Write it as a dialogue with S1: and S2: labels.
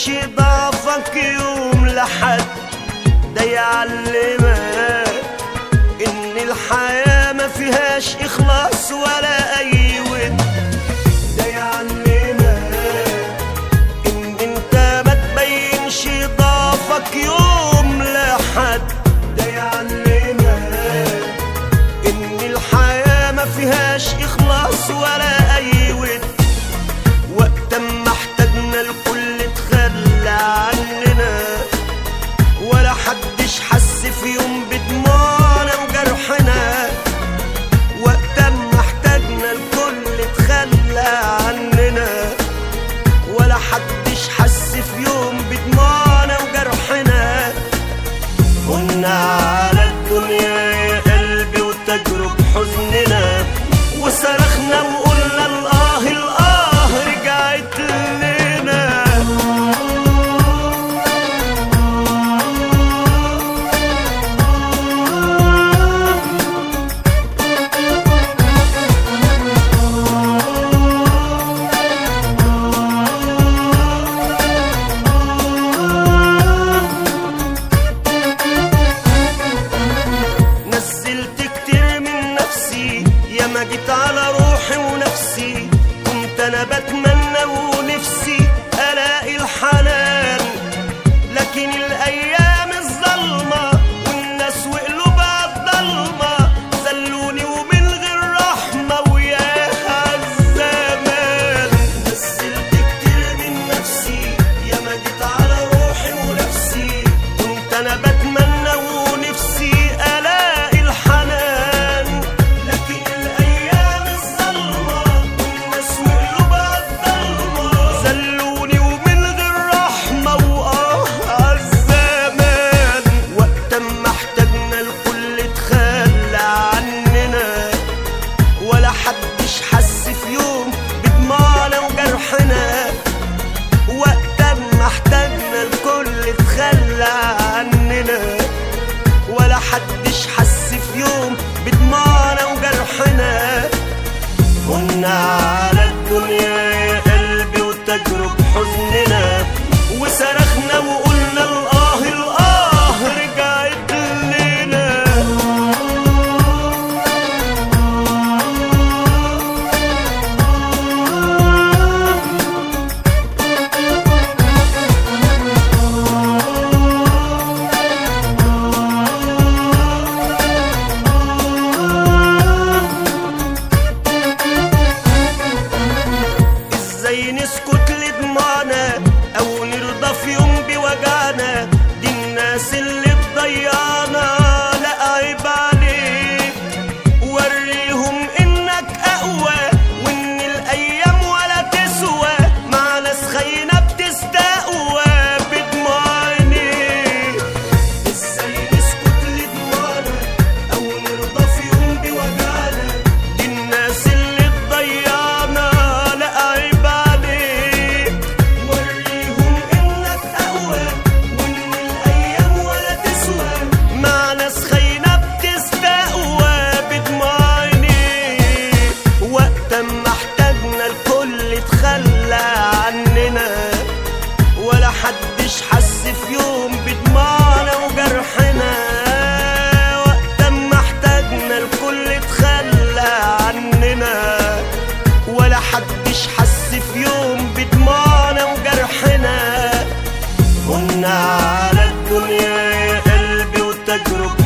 S1: يمشي ضعفك يوم لحد ده يعلمك ان الحياة ما فيهاش اخلاص ولا اي ود ده يعلمك ان انت ما تبينش ضعفك يوم لحد ده يعلمك ان الحياة ما فيهاش اخلاص ولا اي ود وقت ما احتاجنا الكل تخلى عننا ولا حدش حس في يوم بدموعنا وجرحنا وقت ما احتاجنا الكل تخلى عننا ولا حدش حس في يوم بدموعنا وجرحنا قلنا على الدنيا يا قلبي وتجرب حزننا وصرخنا وقلنا الآه الآه رجعت لنا نزلت كتير من نفسي يا ما جيت على روحي ونفسي كنت انا بتمنى ونفسي الاقي الحنان لكن الايام الظلمه والناس وقلوبها الضلمه زلوني ومن غير رحمه وياها الزمان نزلت كتير من نفسي يا ما جيت على روحي ونفسي كنت انا بتمنى ونفسي الاقي الحنان لكن الايام الظلمه والناس وقلوبها الضلمه زلوني ومن غير رحمه واه عالزمان وقت ما احتاجنا الكل تخلى عننا ولا حدش حس في يوم بدموعنا وجرحنا وقت ما احتاجنا الكل تخلى عننا ولا حدش حس في يوم بدموعنا وجرحنا قلنا على الدنيا يا قلبي وتجرب حزننا وصرخنا وقلنا الآه الآه رجعت لنا ازاي نسكت لدموعنا او نرضى في يوم بوجعنا دي الناس اللي تضيعنا لا عيب عليك وريهم انك اقوى وان الايام ولا تسوى مع ناس خاينه بتستقوى بدموع عينيك ازاي نسكت لدموعنا او نرضى في يوم بوجعنا دي الناس اللي تضيعنا لا عيب عليك وريهم انك اقوى وان الايام ولا تسوى مع ناس خاينه بتستقوى بدموع عينيك وقت ما احتاجنا الكل تخلى عننا ولا حدش حس في يوم بدموعنا وجرحنا وقت ما احتاجنا الكل تخلى عننا ولا حدش حس في يوم بدموعنا وجرحنا قلنا على الدنيا يا قلبي وتجرب